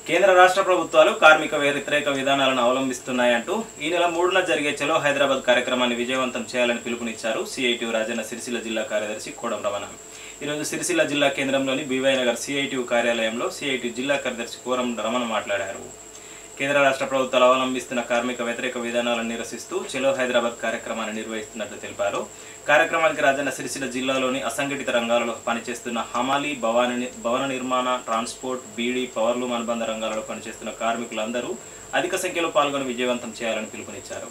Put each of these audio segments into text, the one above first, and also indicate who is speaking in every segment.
Speaker 1: కేంద్ర రాష్ట్ర ప్రభుత్వాలు కార్మిక వ్యతిరేక విధానాలను అవలంబిస్తున్నాయంటూ ఈ నెల మూడున జరిగే చలో హైదరాబాద్ కార్యక్రమాన్ని విజయవంతం చేయాలని పిలుపునిచ్చారు సిఐటియు రాజన్న సిరిసిల్ల జిల్లా కార్యదర్శి కోడం రమణ ఈరోజు సిరిసిల్ల జిల్లా కేంద్రంలోని బీవై నగర్ సిఐటియు కార్యాలయంలో సిఐటియు జిల్లా కార్యదర్శి కోరం రమణ మాట్లాడారు కేంద్ర రాష్ట్ర ప్రభుత్వాలు అవలంబిస్తున్న కార్మిక వ్యతిరేక విధానాలను నిరసిస్తూ చలో హైదరాబాద్ కార్యక్రమాన్ని నిర్వహిస్తున్నట్లు తెలిపారు కార్యక్రమానికి రాజన్న సిరిసిల్ల జిల్లాలోని అసంఘటిత రంగాలలో పనిచేస్తున్న హమాలి భవాని భవన నిర్మాణ ట్రాన్స్పోర్ట్ బీడీ పవర్లూమ్ అనుబంధ రంగాలలో పనిచేస్తున్న కార్మికులందరూ అధిక సంఖ్యలో పాల్గొని విజయవంతం చేయాలని పిలుపునిచ్చారు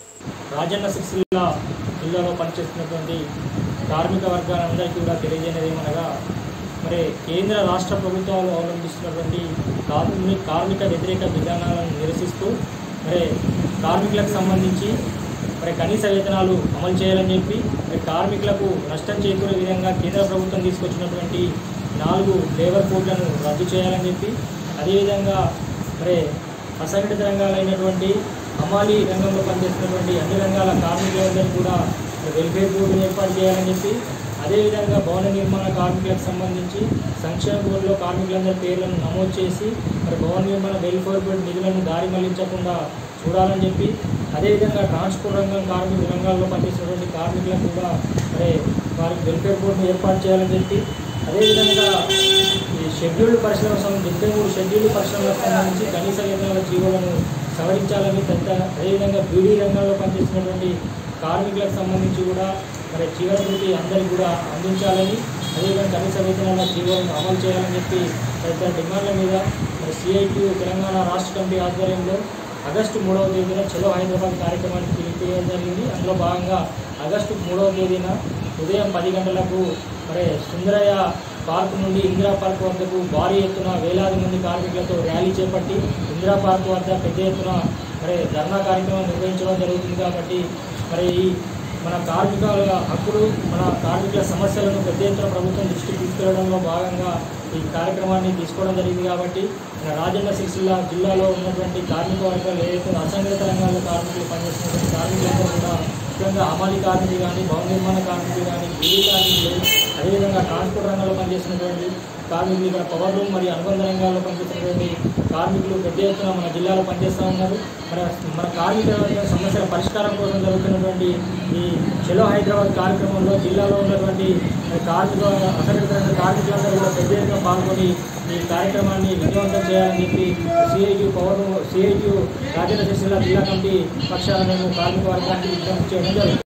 Speaker 2: రాజన్న సిరిసిల్ల జిల్లాలో పనిచేస్తున్నటువంటి కార్మిక వర్గాలందరికీ కూడా తెలియజేయనిది ఏమనగా మరి కేంద్ర రాష్ట్ర ప్రభుత్వాలు అవలంబిస్తున్నటువంటి కార్మిక కార్మిక వ్యతిరేక విధానాలను నిరసిస్తూ మరి కార్మికులకు సంబంధించి మరి కనీస వేతనాలు అమలు చేయాలని చెప్పి మరి కార్మికులకు నష్టం చేకూరే విధంగా కేంద్ర ప్రభుత్వం తీసుకొచ్చినటువంటి నాలుగు లేబర్ కోడ్లను రద్దు చేయాలని చెప్పి అదేవిధంగా మరి అసంఘటిత రంగాలైనటువంటి హమాలి రంగంలో పనిచేస్తున్నటువంటి అన్ని రంగాల కార్మికులందరికీ కూడా వెల్ఫేర్ బోర్డును ఏర్పాటు చేయాలని చెప్పి అదేవిధంగా భవన నిర్మాణ కార్మికులకు సంబంధించి సంక్షేమ బోర్డులో కార్మికులందరి పేర్లను నమోదు చేసి మరి భవన నిర్మాణ వెల్ఫేర్ బోర్డు నిధులను దారి మళ్లించకుండా చూడాలని చెప్పి అదేవిధంగా ట్రాన్స్పోర్ట్ రంగం కార్మిక రంగాల్లో పనిచేసినటువంటి కార్మికులకు కూడా మరి వారికి వెల్ఫేర్ బోర్డును ఏర్పాటు చేయాలని చెప్పి అదేవిధంగా ఈ షెడ్యూల్డ్ పరిశ్రమ సం- డెబ్బై మూడు షెడ్యూల్డ్ పరిశ్రమలకు సంబంధించి కనీస వేతనాల జీవోలను సవరించాలని పెద్ద అదేవిధంగా బీడీ రంగంలో పనిచేస్తున్నటువంటి కార్మికులకు సంబంధించి కూడా మరి జీవనభృతి అందరికీ కూడా అందించాలని అదేవిధంగా కనీస వేతనాల జీవోలను అమలు చేయాలని చెప్పి తదితర డిమాండ్ల మీద మరి సిఐటి తెలంగాణ రాష్ట్ర కమిటీ ఆధ్వర్యంలో ఆగస్టు మూడవ తేదీన చలో హైదరాబాద్ కార్యక్రమానికి పిలిపివేయడం జరిగింది అందులో భాగంగా ఆగస్టు మూడవ తేదీన ఉదయం పది గంటలకు మరి సుందరయ్య పార్క్ నుండి ఇందిరా పార్క్ వద్దకు భారీ ఎత్తున వేలాది మంది కార్మికులతో ర్యాలీ చేపట్టి ఇందిరా పార్క్ వద్ద పెద్ద ఎత్తున మరి ధర్నా కార్యక్రమం నిర్వహించడం జరుగుతుంది కాబట్టి మరి ఈ మన కార్మికుల హక్కులు మన కార్మికుల సమస్యలను పెద్ద ఎత్తున ప్రభుత్వం దృష్టికి తీసుకెళ్లడంలో భాగంగా ఈ కార్యక్రమాన్ని తీసుకోవడం జరిగింది కాబట్టి మన రాజన్న సిరిసిల్ల జిల్లాలో ఉన్నటువంటి కార్మిక వర్గాలు ఏదైతే అసంఘటిత రంగాల్లో కార్మికులు పనిచేస్తున్నటువంటి కార్మికులందరూ కూడా ముఖ్యంగా అమాలి కార్మికులు కానీ భవన నిర్మాణ కార్మికులు కానీ బిల్లు కార్మికులు అదేవిధంగా ట్రాన్స్పోర్ట్ రంగంలో పనిచేస్తున్నటువంటి కార్మికులు ఇక్కడ పవర్ రూమ్ మరియు అనుబంధ రంగాల్లో పనిచేస్తున్నటువంటి కార్మికులు పెద్ద ఎత్తున మన జిల్లాలో పనిచేస్తూ ఉన్నారు మన మన కార్మిక వర్గ సమస్యల పరిష్కారం కోసం జరుగుతున్నటువంటి ఈ చలో హైదరాబాద్ కార్యక్రమంలో జిల్లాలో ఉన్నటువంటి మరి కార్మిక అసంఘటిత రంగ కార్మికులందరూ కూడా పెద్ద ఎత్తున పాల్గొని ఈ కార్యక్రమాన్ని విజయవంతం చేయాలని చెప్పి CITU power CITU Rajanna Sircilla జిల్లా కమిటీ పక్షాన మేము కార్మిక వర్గానికి విజ్ఞప్తి చేయడం జరుగుతుంది